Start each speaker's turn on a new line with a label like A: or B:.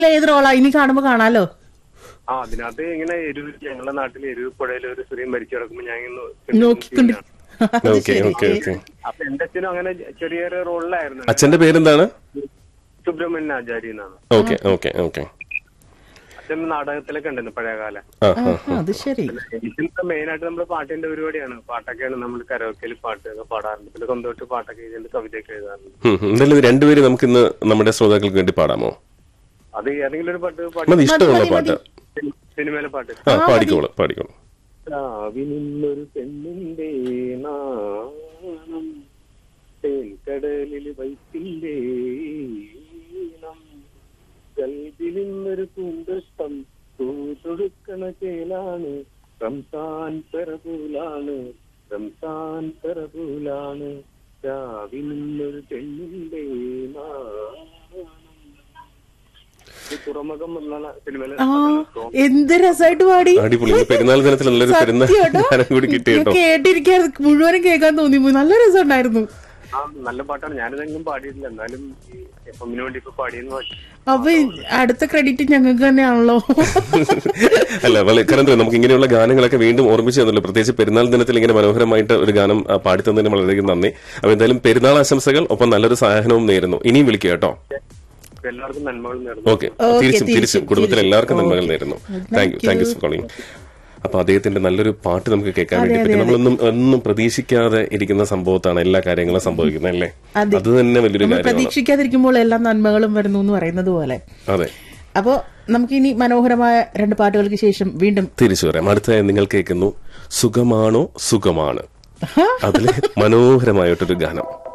A: ഏത് റോളാ ഇനി കാണുമ്പോ കാണാലോ
B: ആ അതിനകത്ത് ഇങ്ങനെ എരിവ് ഞങ്ങളുടെ നാട്ടിൽ എരിവ് പുഴയിൽ ഒരു സ്ത്രീ മരിച്ചു കിടക്കുമ്പോൾ ഞാൻ ഇങ്ങനെ
A: നോക്കിക്കൊണ്ട് അത്
C: ഓക്കെ
A: ശരി.
C: ഓക്കെ ഓക്കെ
B: അപ്പൊ എന്റെ അച്ഛനും അങ്ങനെ ചെറിയ ചെറിയ റോളിലായിരുന്നു
C: അച്ഛന്റെ പേരെന്താണ്
B: സുബ്രഹ്മണ്യൻ ആചാരി എന്നാണ്
C: ഓക്കെ ഓക്കെ ഓക്കെ
B: അച്ഛൻ നാടകത്തിലൊക്കെ ഉണ്ടായിരുന്നു പഴയകാല
C: ആ
A: ആ, അത് ശരി
B: ഇതിന്റെ മെയിൻ ആയിട്ട് നമ്മുടെ പാട്ടിന്റെ പരിപാടിയാണ് പാട്ടൊക്കെയാണ് നമ്മൾ കരോക്കയിൽ പാട്ട് ഒക്കെ പാടാറുണ്ട് പിന്നെ സ്വന്തമായിട്ട് പാട്ടൊക്കെ എഴുതിയിട്ട് കവിതയൊക്കെ എഴുതാറുണ്ട്
C: ഉം, ഉം. എന്തായാലും ഇത് രണ്ടുപേരും നമുക്ക് ഇന്ന് നമ്മുടെ ശ്രോതാക്കൾക്ക് വേണ്ടി പാടാമോ
B: അത് ഏതെങ്കിലും ഒരു പാട്ട്
C: മതി
B: പാടി
C: ഇഷ്ടമുള്ള
A: മതി,
C: പാട്ട്
B: സിനി- സിനിമയിലെ പാട്ട്
C: ആ പാടിക്കോളൂ പാടിക്കോളൂ
B: രാവി നിന്നൊരു പെണ്ണിന്റെ നാണം തേൻകടലിൽ വൈത്തില്ലേ കൽവിൽ നിന്നൊരു പൂന്തഷ്ടം തൂതൊടുക്കണ ചേലാണ് റംസാൻ പെറപൂലാണ് റംസാൻ പെറപൂലാണ് രാവി നിന്നൊരു പെണ്ണിന്റെ നാണം ഈ തുറമുഖം എന്നുള്ള സിനിമയിലെ
A: ആ
B: പാട്ടാണ്.
A: എന്ത് രസമായിട്ട് പാടി
C: അടിപൊളി ഇന്ന് പെരുന്നാൾ ദിനത്തിൽ നല്ലൊരു പെരുന്നാൾ
A: സത്യം കേട്ടോ.
C: ഗാനം കൂടി കിട്ടി കേട്ടോ
A: കേട്ടിരിക്കാൻ മുഴുവനും കേൾക്കാൻ തോന്നി പോയി. നല്ല രസമുണ്ടായിരുന്നു
B: ആ നല്ല പാട്ടാണ് ഞാനിതെങ്കിലും പാടിയിട്ടില്ല എന്നാലും ഈ എഫമിന് വേണ്ടി ഇപ്പൊ പാടിയെന്ന് വെച്ചു
A: അപ്പൊ അടുത്ത ക്രെഡിറ്റ് ഞങ്ങൾക്ക് തന്നെയാണല്ലോ
C: അല്ല വളരെ കാരണം നമുക്ക് ഇങ്ങനെയുള്ള ഗാനങ്ങളൊക്കെ വീണ്ടും ഓർമ്മിച്ച് തന്നല്ലോ പ്രത്യേകിച്ച് പെരുന്നാൾ ദിനത്തിൽ ഇങ്ങനെ മനോഹരമായിട്ട് ഒരു ഗാനം ആ, പാടിത്തന്നതിന് വളരെയധികം നന്ദി അപ്പൊ എന്തായാലും പെരുന്നാൾ ആശംസകൾ ഒപ്പം നല്ലൊരു സഹായനവും നേരുന്നു ഇനിയും വിളിക്കുക കേട്ടോ
B: അപ്പൊ എല്ലാവർക്കും നന്മകൾ നേർന്നു
C: ഓക്കെ
A: Okay,
C: തിരിച്ചും
A: തിരിച്ചും,
C: തിരിച്ചും കുടുംബത്തിലെ
A: തിരിച്ചും.
C: എല്ലാവർക്കും നന്മകൾ
A: Okay.
C: നേരുന്നു
A: Thank
C: thank you thank you
A: you.
C: For calling അപ്പൊ അദ്ദേഹത്തിന്റെ നല്ലൊരു പാട്ട് നമുക്ക് കേൾക്കാൻ
A: അതെ,
C: വേണ്ടി
A: അതെ,
C: പറ്റും
A: അതെ.
C: നമ്മളൊന്നും ഒന്നും പ്രതീക്ഷിക്കാതെ ഇരിക്കുന്ന സംഭവത്താണ് എല്ലാ കാര്യങ്ങളും സംഭവിക്കുന്നത് അല്ലേ
A: അതെ.
C: അത് തന്നെ വലിയൊരു
A: നമ്മൾ
C: കാര്യമാണ്
A: പ്രതീക്ഷിക്കാതിരിക്കുമ്പോൾ എല്ലാ നന്മകളും വരുന്നു എന്ന് പറയുന്നത് പോലെ
C: അതെ
A: അപ്പോ നമുക്കിനി മനോഹരമായ രണ്ട് പാട്ടുകൾക്ക് ശേഷം വീണ്ടും
C: തിരിച്ചു വരാം അടുത്തതായി നിങ്ങൾ കേൾക്കുന്നു സുഖമാണോ സുഖമാണ് അതിലെ മനോഹരമായിട്ടൊരു ഗാനം